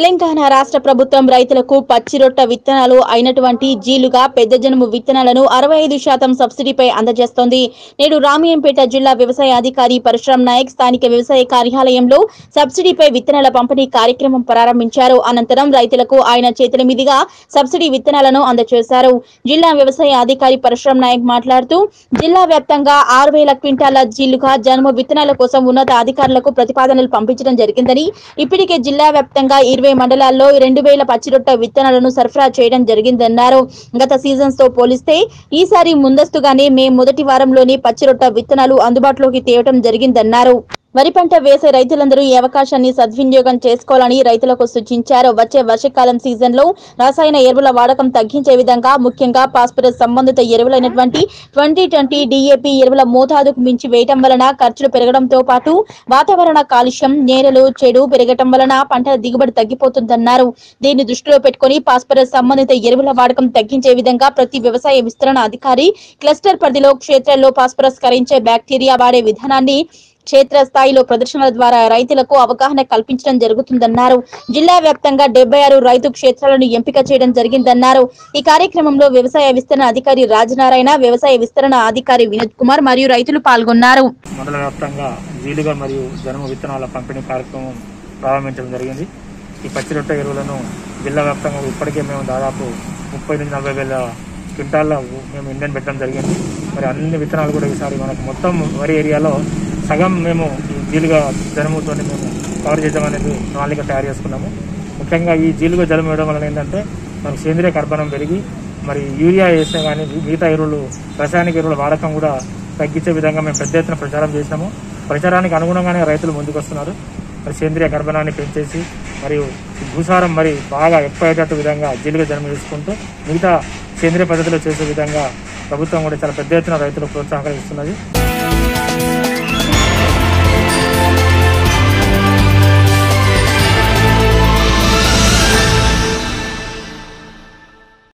తెలంగాణ రాష్ట్ర ప్రభుత్వం రైతులకు పచ్చిరొట్ట విత్తనాలు అయినటువంటి జీలుగా పెద్ద జనుము విత్తనాలను అరవై ఐదు శాతం సబ్సిడీపై అందజేస్తోంది నేడు రామియంపేట జిల్లా వ్యవసాయ అధికారి పరశురామ్ నాయక్ స్థానిక వ్యవసాయ కార్యాలయంలో సబ్సిడీపై విత్తనాల పంపిణీ కార్యక్రమం ప్రారంభించారు అనంతరం రైతులకు ఆయన చేతుల మీదుగా సబ్సిడీ విత్తనాలను అందజేశారు జిల్లా వ్యవసాయ అధికారి పరశురామ్ నాయక్ మాట్లాడుతూ జిల్లా వ్యాప్తంగా ఆరు వేల క్వింటాల జీలుగా జనుము విత్తనాల కోసం ఉన్నత అధికారులకు ప్రతిపాదనలు పంపించడం జరిగిందని ఇప్పటికే జిల్లా వ్యాప్తంగా ఇరవై మండలాల్లో రెండు వేల పచ్చిరొట్ట విత్తనాలను సరఫరా చేయడం జరిగిందన్నారు గత సీజన్స్ తో పోలిస్తే ఈసారి ముందస్తుగానే మే మొదటి వారంలోనే పచ్చిరొట్ట విత్తనాలు అందుబాటులోకి తేవడం జరిగిందన్నారు వరి పంట వేసే రైతులందరూ ఈ అవకాశాన్ని సద్వినియోగం చేసుకోవాలని రైతులకు సూచించారు వచ్చే వర్షాకాలం సీజన్ లో రసాయన ఎరువుల వాడకం తగ్గించే విధంగా ముఖ్యంగా పాస్పరస్ సంబంధిత ఎరువులైనటువంటి ట్వంటీ ట్వంటీ డిఏపి ఎరువుల మోతాదుకు మించి వేయటం వలన ఖర్చులు పెరగడంతో పాటు వాతావరణ కాలుష్యం నేలలు చెడు పెరగటం వలన పంటల దిగుబడి తగ్గిపోతుందన్నారు దీన్ని దృష్టిలో పెట్టుకుని పాస్పరస్ సంబంధిత ఎరువుల వాడకం తగ్గించే విధంగా ప్రతి వ్యవసాయ విస్తరణ అధికారి క్లస్టర్ పరిధిలో క్షేత్రాల్లో పాస్పరస్ కరించే బ్యాక్టీరియా వాడే విధానాన్ని క్షేత్ర స్థాయిలో ప్రదర్శనల ద్వారా రైతులకు అవగాహన కల్పించడం జరుగుతుందన్నారు జిల్లా వ్యాప్తంగా డెబ్బై ఆరు రైతు క్షేత్రాలను ఎంపిక చేయడం జరిగిందన్నారు ఈ కార్యక్రమంలో వ్యవసాయ విస్తరణ అధికారి రాజనారాయణ వ్యవసాయ విస్తరణ అధికారి వినోద్ కుమార్ మరియు రైతులు పాల్గొన్నారు మండల వ్యాప్తంగా జీలుగా మరియు జనుము విత్తనాల పంపిణీ కార్యక్రమం ప్రారంభించడం జరిగింది ఈ పచ్చి రొట్టె ఎరువులను జిల్లా వ్యాప్తంగా ఇప్పటికే మేము దాదాపు ముప్పై నుంచి నలభై వేల క్వింటాల్లో మేము ఇండియన్ పెట్టడం జరిగింది మరి అన్ని విత్తనాలు కూడా ఈసారి మనకు మొత్తం వరి ఏరియాలో సగం మేము ఈ జీలుగా జనముతో మేము కవర్ చేద్దామనేది ప్రణాళిక తయారు చేసుకున్నాము ముఖ్యంగా ఈ జీలుగా జలం వేయడం వలన ఏంటంటే మనకు సేంద్రియ కర్బనం పెరిగి మరి యూరియా వేస్తే కానీ మిగతా ఎరువులు రసాయనిక ఎరువుల వాడకం కూడా తగ్గించే విధంగా మేము పెద్ద ఎత్తున ప్రచారం చేసినాము ప్రచారానికి అనుగుణంగానే రైతులు ముందుకు వస్తున్నారు మరి సేంద్రియ గర్భనాన్ని పెంచేసి మరియు ఈ భూసారం మరి బాగా ఎక్కువయ్యేటట్టు విధంగా జీలుగా జన్మ తీసుకుంటూ మిగతా సేంద్రియ పద్ధతిలో చేసే విధంగా ప్రభుత్వం కూడా చాలా పెద్ద ఎత్తున రైతులకు ప్రోత్సాహం ఇస్తున్నది